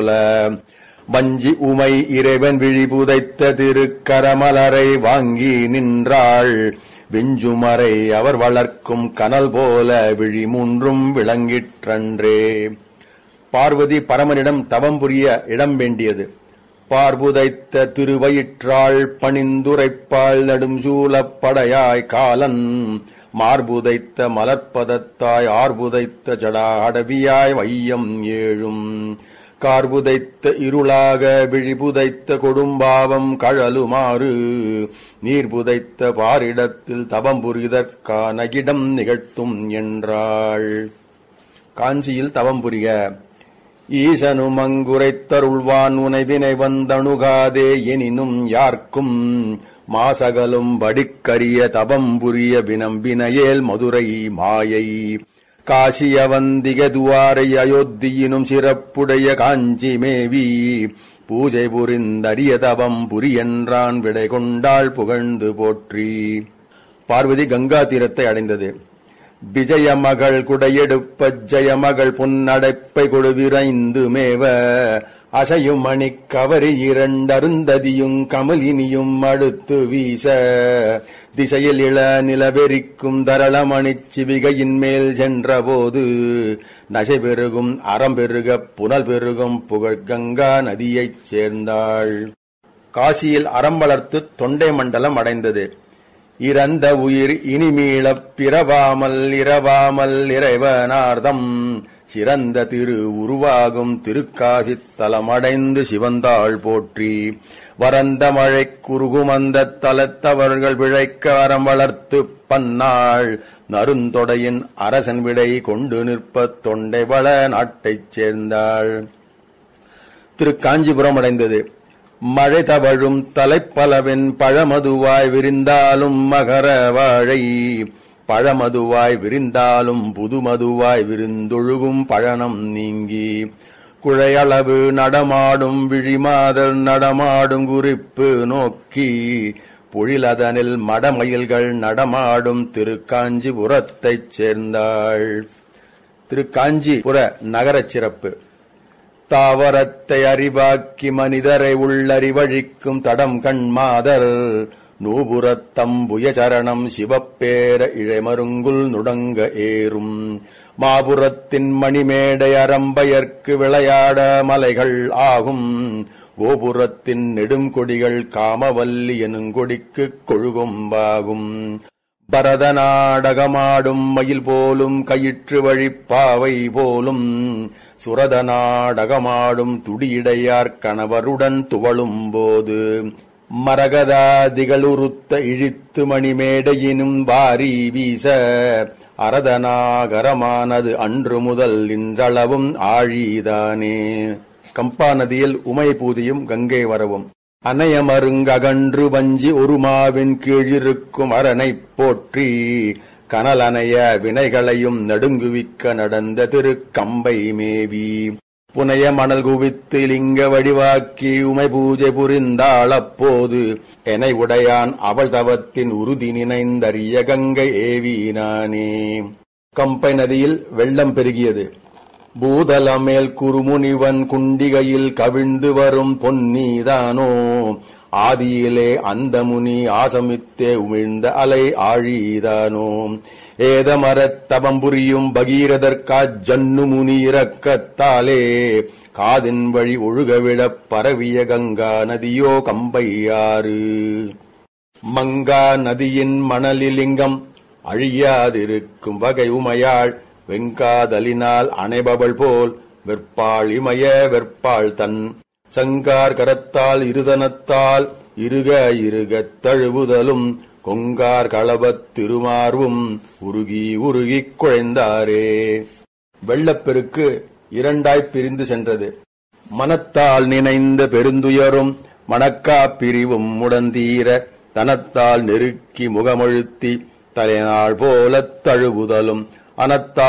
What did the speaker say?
போல வஞ்சி உமை இறைவன் விழி புதைத்த திருக்கரமலரை வாங்கி நின்றாள் வெஞ்சுமறை அவர் வளர்க்கும் கனல் போல விழி மூன்றும் விளங்கிற்றன்றே பார்வதி பரமனிடம் தவம் புரிய இடம் வேண்டியது பார்புதைத்த திருவயிற்றாள் பணிந்துரைப்பாள் நடும் சூலப்படையாய் காலன் மார்புதைத்த மலர்ப்பதத்தாய் ஆர்புதைத்த ஜடாடவியாய் வையம் ஏழும் கார்புதைத்த இருளாக விழிபுதைத்த கொடும்பாவம் கழலுமாறு நீர் புதைத்த பாரிடத்தில் தவம் புரிதற்கான இடம் நிகழ்த்தும் என்றாள் காஞ்சியில் தவம் புரிய ஈசனும் அங்குரைத்தருள்வான் உனைவினை வந்தணுகாதே எனினும் யார்க்கும் மாசகலும் வடிக்கரிய தவம் புரிய வினம்பினையேல் மதுரை மாயை காசியவந்திக துவாரை அயோத்தியினும் சிறப்புடைய காஞ்சி மேவி பூஜை புரிந்தரிய தவம் புரியென்றான் விடை கொண்டாள் புகழ்ந்து போற்றி பார்வதி கங்கா தீரத்தை அடைந்தது விஜய மகள் குடையெடுப்ப ஜெயமகள் புன்னடைப்பை கொடுவிரைந்து மேவ அசையும் மணி கவரி இரண்டருந்ததியும் கமலினியும் அடுத்து வீச திசையில் இள நிலவெறிக்கும் தரளமணிச் சிவிகையின் மேல் சென்றபோது நசை பெருகும் அறம் பெருக புனல் பெருகும் புகழ் கங்கா நதியைச் சேர்ந்தாள் காசியில் அறம் வளர்த்து தொண்டை மண்டலம் அடைந்தது இறந்த உயிர் இனிமீளப் பிறவாமல் இரவாமல் இறைவனார்தம் சிறந்த திரு உருவாகும் திருக்காசித் தலமடைந்து சிவந்தாள் போற்றி வரந்த மழை குறுகுமந்த தலத்தவர்கள் பிழைக்க அறம் வளர்த்து பன்னாள் நருந்தொடையின் அரசன் விடை கொண்டு நிற்ப தொண்டை வள நாட்டைச் சேர்ந்தாள் திரு காஞ்சிபுரம் அடைந்தது மழை தவழும் தலைப்பலவின் பழமதுவாய் விரிந்தாலும் மகர வாழை பழமதுவாய் விரிந்தாலும் புதுமதுவாய் விருந்தொழுகும் பழனம் நீங்கி குழையளவு நடமாடும் விழிமாதல் நடமாடும் குறிப்பு நோக்கி பொழிலதனில் மடமயில்கள் நடமாடும் திருக்காஞ்சிபுரத்தைச் சேர்ந்தாள் திருக்காஞ்சிபுர நகரச் சிறப்பு தாவரத்தை அறிவாக்கி மனிதரை உள்ளறிவழிக்கும் தடம் கண்மாதர் நூபுரத்தம்புய சரணம் சிவப்பேர இழைமருங்குல் நுடங்க ஏறும் மாபுரத்தின் மணிமேடை அரம்பயர்க்கு விளையாட மலைகள் ஆகும் கோபுரத்தின் நெடுங்கொடிகள் காமவல்லி எனுங்கொடிக்கு கொழுகொம்பாகும் பரத நாடகமாடும் மயில் போலும் கயிற்று வழிப்பாவை போலும் சுரத நாடகமாடும் துடியிடையார் கணவருடன் துவளும் போது மரகதாதிகளுருத்த இழித்து மணிமேடையினும் வாரி வீச அரதநாகரமானது அன்று முதல் இன்றளவும் ஆழிதானே கம்பா நதியில் உமை பூஜையும் கங்கை வரவும் அனையமருங்ககன்று வஞ்சி ஒருமாவின் கீழிருக்கும் அரணைப் போற்றி கனலனைய வினைகளையும் நடுங்குவிக்க நடந்த திருக்கம்பை மேவி புனைய மணல் குவித்து லிங்க வடிவாக்கி உமை பூஜை புரிந்தாள் அப்போது எனை உடையான் அவள் தவத்தின் உறுதி நினைந்தறிய கங்கை ஏவினானே கம்பை நதியில் வெள்ளம் பெருகியது பூதலமேல் குறுமுனிவன் குண்டிகையில் கவிழ்ந்து வரும் பொன்னீதானோ ஆதியிலே அந்த முனி ஆசமித்தே உமிழ்ந்த அலை ஆழிதானோ ஏதமரத் தவம் புரியும் பகீரதற்கா ஜன்னு முனி இறக்கத்தாலே காதின் வழி ஒழுகவிடப் பரவிய கங்கா நதியோ கம்பையாறு மங்கா நதியின் மணலிலிங்கம் அழியாதிருக்கும் வகை உமையாள் வெங்காதலினால் அணைபவள் போல் வெற்பாள் இமய வெற்பாள் தன் சங்கார் கரத்தால் இருதனத்தால் இருக இருகத் தழுவுதலும் கொங்கார் களபத் திருமார்வும் உருகி உருகிக் குழைந்தாரே வெள்ளப்பெருக்கு இரண்டாய்ப் பிரிந்து சென்றது மனத்தால் நினைந்த பெருந்துயரும் மணக்கா பிரிவும் முடந்தீர தனத்தால் நெருக்கி முகமழுத்தி தலைநாள் போலத் தழுவுதலும் அனத்தால்